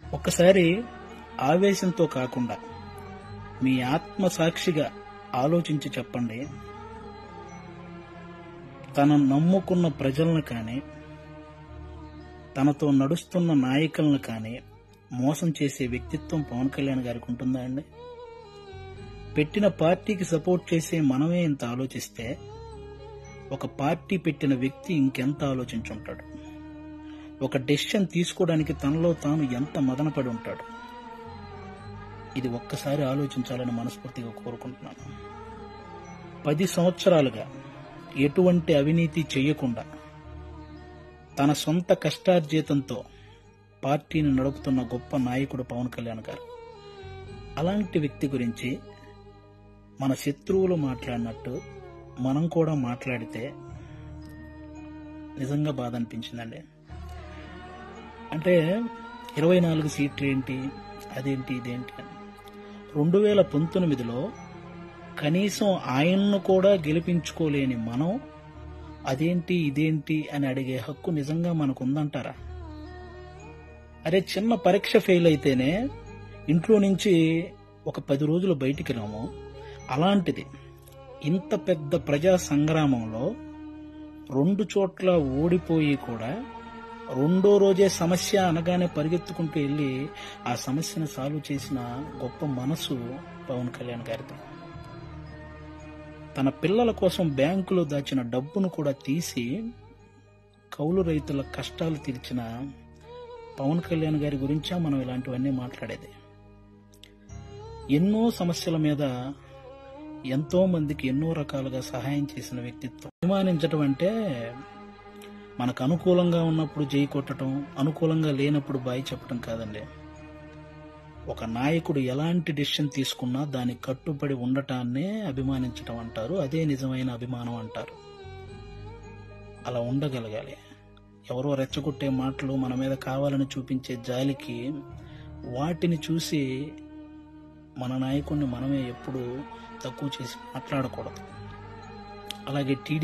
ఒక్కసారి ఆవేశంతో కాకుండా మీ ఆత్మ సాక్షిగా ఆలోచించి చెప్పండి తన నమ్ముకున్న ప్రజలను కానీ తనతో నడుస్తున్న నాయకులను కానీ మోసం చేసే వ్యక్తిత్వం పవన్ కళ్యాణ్ గారికి ఉంటుందా అండి పెట్టిన పార్టీకి సపోర్ట్ చేసే మనమే ఇంత ఆలోచిస్తే ఒక పార్టీ పెట్టిన వ్యక్తి ఇంకెంత ఆలోచించుంటాడు ఒక డెసిషన్ తీసుకోవడానికి తనలో తాను ఎంత మదనపడి ఉంటాడు ఇది ఒక్కసారి ఆలోచించాలని మనస్ఫూర్తిగా కోరుకుంటున్నాను పది సంవత్సరాలుగా ఎటువంటి అవినీతి చేయకుండా తన సొంత కష్టార్జితంతో పార్టీని నడుపుతున్న గొప్ప నాయకుడు పవన్ కళ్యాణ్ గారు అలాంటి వ్యక్తి గురించి మన శత్రువులు మాట్లాడినట్టు మనం కూడా మాట్లాడితే నిజంగా బాధ అనిపించిందండి అంటే ఇరవై నాలుగు సీట్లు ఏంటి అదేంటి ఇదేంటి అని రెండు వేల పంతొమ్మిదిలో కనీసం ఆయన్ను కూడా గెలిపించుకోలేని మనం అదేంటి ఇదేంటి అని అడిగే హక్కు నిజంగా మనకు ఉందంటారా అరే చిన్న పరీక్ష ఫెయిల్ అయితేనే ఇంట్లో నుంచి ఒక పది రోజులు బయటికి రాము అలాంటిది ఇంత పెద్ద ప్రజా సంగ్రామంలో రెండు చోట్ల ఓడిపోయి కూడా రెండో రోజే సమస్య అనగానే పరిగెత్తుకుంటూ వెళ్ళి ఆ సమస్యను సాల్వ్ చేసిన గొప్ప మనసు పవన్ కళ్యాణ్ గారిది తన పిల్లల కోసం బ్యాంకులో దాచిన డబ్బును కూడా తీసి కౌలు రైతుల కష్టాలు తీర్చిన పవన్ కళ్యాణ్ గారి గురించా మనం ఇలాంటివన్నీ మాట్లాడేది ఎన్నో సమస్యల మీద ఎంతో మందికి ఎన్నో రకాలుగా సహాయం చేసిన వ్యక్తిత్వం అభిమానించటం అంటే మనకు అనుకూలంగా ఉన్నప్పుడు జై కొట్టడం అనుకూలంగా లేనప్పుడు బాయి చెప్పడం కాదండి ఒక నాయకుడు ఎలాంటి డిసిషన్ తీసుకున్నా దానికి కట్టుబడి ఉండటాన్నే అభిమానించటం అంటారు అదే నిజమైన అభిమానం అంటారు అలా ఉండగలగాలి ఎవరో రెచ్చగొట్టే మాటలు మన మీద కావాలని చూపించే జాలికి వాటిని చూసి మన నాయకుడిని మనమే ఎప్పుడు తక్కువ చేసి మాట్లాడకూడదు అలాగే టీడీ